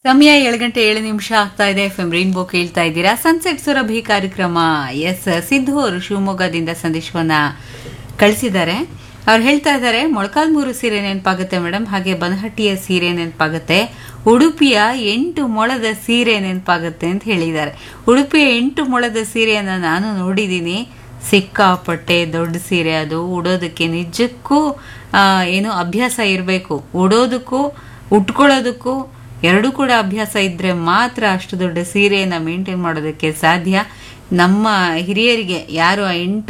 ಸಮಯ ಏಳು ಗಂಟೆ ಏಳು ನಿಮಿಷ ಆಗ್ತಾ ಇದೆ ಎಫ್ ಎಂ ರೈನ್ಬೋ ಕೇಳ್ತಾ ಇದ್ದೀರಾ ಸನ್ಸೆಟ್ ಸುರಭಿ ಕಾರ್ಯಕ್ರಮ ಎಸ್ ಸಿದ್ದು ಅವರು ಶಿವಮೊಗ್ಗದಿಂದ ಸಂದೇಶವನ್ನ ಕಳಿಸಿದ್ದಾರೆ ಅವ್ರು ಹೇಳ್ತಾ ಇದ್ದಾರೆ ಮೊಳಕಾಲ್ಮೂರು ಸೀರೆ ನೆನಪಾಗುತ್ತೆ ಮೇಡಮ್ ಹಾಗೆ ಬನಹಟ್ಟಿಯ ಸೀರೆ ನೆನಪಾಗುತ್ತೆ ಉಡುಪಿಯ ಎಂಟು ಮೊಳದ ಸೀರೆ ನೆನಪಾಗುತ್ತೆ ಅಂತ ಹೇಳಿದ್ದಾರೆ ಉಡುಪಿಯ ಎಂಟು ಮೊಳದ ಸೀರೆಯನ್ನ ನಾನು ನೋಡಿದ್ದೀನಿ ಸಿಕ್ಕಾಪಟ್ಟೆ ದೊಡ್ಡ ಸೀರೆ ಅದು ಉಡೋದಕ್ಕೆ ನಿಜಕ್ಕೂ ಆ, ಏನು ಅಭ್ಯಾಸ ಇರಬೇಕು ಉಡೋದಕ್ಕೂ ಉಟ್ಕೊಳ್ಳೋದಕ್ಕೂ ಎರಡೂ ಕೂಡ ಅಭ್ಯಾಸ ಇದ್ರೆ ಮಾತ್ರ ಅಷ್ಟು ದೊಡ್ಡ ಸೀರೆಯನ್ನ ಮೇಂಟೈನ್ ಮಾಡೋದಕ್ಕೆ ಸಾಧ್ಯ ನಮ್ಮ ಹಿರಿಯರಿಗೆ ಯಾರು ಆ ಎಂಟು